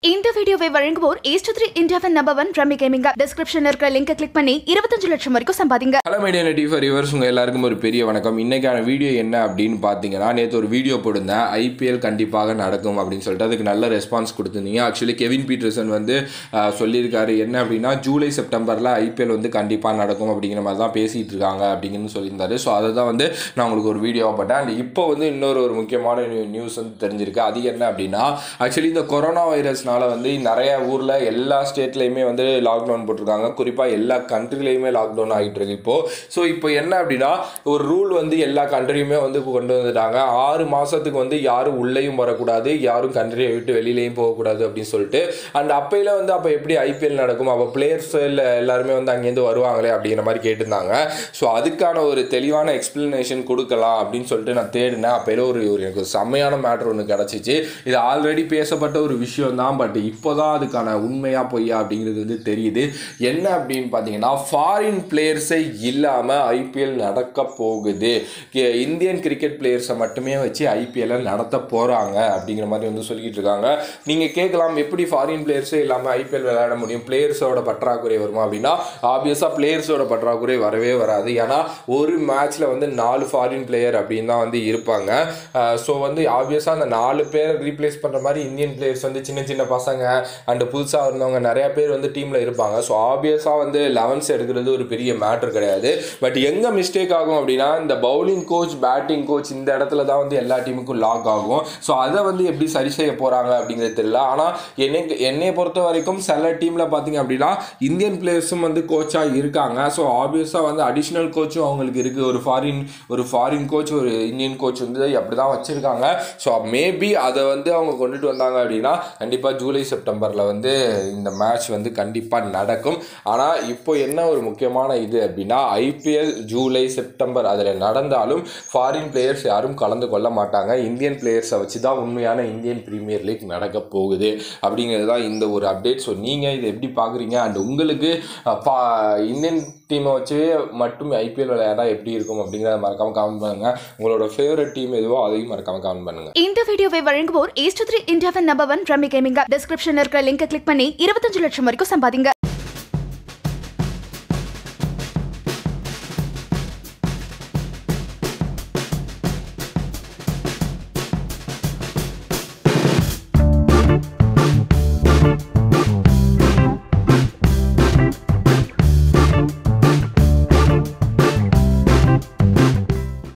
இந்த வீடியோவை வழங்குவோர் ஏஸ்ட் த்ரீ இந்தியாவின் நம்பர் ஒன் ரம்மி கேமிங் டிஸ்கிரிப்ஷன்ல இருக்கிற லிங்கை கிளிக் பண்ணி இருபத்தஞ்சு லட்சம் வரைக்கும் சம்பாதிங்க ஹலோ மீடியா நெட்டி ஃபார் ரிவர்ஸ் உங்கள் எல்லாருக்கும் ஒரு பெரிய வணக்கம் இன்றைக்கான வீடியோ என்ன அப்படின்னு பார்த்தீங்கன்னா நேற்று ஒரு வீடியோ போட்டிருந்தேன் ஐபிஎல் கண்டிப்பாக நடக்கும் அப்படின்னு சொல்லிட்டு அதுக்கு நல்ல ரெஸ்பான்ஸ் கொடுத்துருந்தீங்க ஆக்சுவலி கெவின் பீட்டர்சன் வந்து ஆஹ், சொல்லியிருக்காரு என்ன அப்படின்னா ஜூலை செப்டம்பரில் ஐபிஎல் வந்து கண்டிப்பாக நடக்கும் அப்படிங்கிற மாதிரி தான் பேசிகிட்டு இருக்காங்க அப்படிங்கன்னு சொல்லியிருந்தாரு ஸோ அதை தான் வந்து நான் உங்களுக்கு ஒரு வீடியோ போட்டேன் அண்ட் இப்போ வந்து இன்னொரு ஒரு முக்கியமான நியூஸ் வந்து தெரிஞ்சிருக்கு அது என்ன அப்படின்னா ஆக்சுவலி இந்த கொரோனா வைரஸ்னால வந்து நிறைய ஊரில் எல்லா ஸ்டேட்லேயுமே வந்து லாக்டவுன் போட்டிருக்காங்க குறிப்பாக எல்லா கண்ட்ரிலையுமே லாக்டவுன் ஆகிட்டு இருக்கு இப்போது ஸோ இப்போ என்ன அப்படின்னா ஒரு ரூல் வந்து எல்லா கண்ட்ரியுமே வந்து கொண்டு வந்துட்டாங்க ஆறு மாதத்துக்கு வந்து யாரும் உள்ளேயும் வரக்கூடாது யாரும் கண்ட்ரியை விட்டு வெளியிலையும் போகக்கூடாது அப்படின்னு சொல்லிட்டு அண்ட் அப்பையில் வந்து அப்போ எப்படி ஐபிஎல் நடக்கும் அப்போ பிளேயர்ஸ் இல்லை எல்லாருமே வந்து அங்கேருந்து வருவாங்களே அப்படிங்கிற மாதிரி கேட்டிருந்தாங்க ஸோ அதுக்கான ஒரு தெளிவான எக்ஸ்பிளனேஷன் கொடுக்கலாம் அப்படின்னு சொல்லிட்டு நான் தேடினேன் அப்போல ஒரு ஒரு எனக்கு ஒரு செம்மையான மேட்ரு ஒன்று கிடச்சிச்சு இது ஆல்ரெடி பேசப்பட்ட ஒரு விஷயம் தான் பட் இப்போ தான் அதுக்கான உண்மையா பொய்யா அப்படிங்கிறது வந்து தெரியுது என்ன அப்படின்னு பார்த்தீங்கன்னா ஃபாரின் பிளேயர்ஸே இல்லாமல் ஐபிஎல் நடக்க போகுது கே- இந்தியன் கிரிக்கெட் பிளேயர்ஸை மட்டுமே வச்சு ஐபிஎல்லை நடத்த போகிறாங்க அப்படிங்கிற மாதிரி வந்து சொல்லிக்கிட்டு இருக்காங்க நீங்கள் கேட்கலாம் எப்படி ஃபாரின் பிளேயர்ஸே இல்லாமல் ஐபிஎல் விளையாட முடியும் பிளேயர்ஸோட பற்றாக்குறை வருமா அப்படின்னா ஆப்வியஸாக பிளேயர்ஸோட பற்றாக்குறை வரவே வராது ஏன்னா ஒரு மேட்ச்சில் வந்து நாலு ஃபாரின் பிளேயர் அப்படின்னு தான் வந்து இருப்பாங்க ஸோ வந்து ஆப்வியஸாக அந்த நாலு பேரை ரீப்ளேஸ் பண்ணுற மாதிரி இந்தியன் பிளேயர்ஸ் வந்து சின்ன சின்ன பசங்க அண்டு புதுசாக இருந்தவங்க நிறைய பேர் வந்து டீமில் இருப்பாங்க ஸோ ஆப்வியஸாக வந்து லெவன்ஸ் எடுக்கிறது ஒரு பெரிய மேட்ரு கிடையாது பட் எங்கே மிஸ்டேக் ஆகும் அப்படின்னா இந்த பவுலிங் கோச் பேட்டிங் கோச் இந்த இடத்துல தான் வந்து எல்லா டீமுக்கும் லாக் ஆகும் ஸோ அதை வந்து எப்படி சரி செய்ய போகிறாங்க அப்படிங்கிறது தெரியல ஆனால் என்னை என்னைய பொறுத்த வரைக்கும் சில டீமில் பார்த்தீங்க அப்படின்னா இந்தியன் பிளேயர்ஸும் வந்து கோச்சாக இருக்காங்க ஸோ ஆப்வியஸாக வந்து அடிஷ்னல் கோச்சும் அவங்களுக்கு இருக்குது ஒரு ஃபாரின் ஒரு ஃபாரின் கோச் ஒரு இந்தியன் கோச் வந்து அப்படி தான் வச்சுருக்காங்க ஸோ மேபி அதை வந்து அவங்க கொண்டுட்டு வந்தாங்க அப்படின்னா கண்டிப்பாக ஜூலை செப்டம்பரில் வந்து இந்த மேட்ச் வந்து கண்டிப்பாக நடக்கும் ஆனால் இப்போ என்ன ஒரு முக்கியமான இது அப்படின்னா ஐபிஎல் ஜூலை செப்டம்பர் அதில் நடந்தாலும் ஃபாரின் பிளேயர்ஸ் யாரும் கலந்து கொள்ள மாட்டாங்க இந்தியன் பிளேயர்ஸை வச்சு தான் உண்மையான இந்தியன் பிரீமியர் லீக் நடக்க போகுது அப்படிங்கிறது தான் இந்த ஒரு அப்டேட் ஸோ நீங்கள் இதை எப்படி பார்க்குறீங்க அண்ட் உங்களுக்கு அஹ், பா இந்தியன் டீமை வச்சு மட்டும் ஐபிஎல் விளையாடா எப்படி இருக்கும் அப்படிங்கிறத மறக்காமல் கமெண்ட் பண்ணுங்கள் உங்களோட ஃபேவரட் டீம் எதுவோ அதையும் மறக்காமல் கமெண்ட் பண்ணுங்கள் இந்த வீடியோவை வழங்குவோர் ஏஸ்ட் த்ரீ இந்தியாவின் நம்பர் ஒன் ரம்மி கேமிங் டிஸ்கிரிப்ஷன்ல இருக்கிற லிங்கை கிளிக் பண்ணி இருபத்தஞ்சு லட்சம் வரைக்கும் சம்பாதிங்க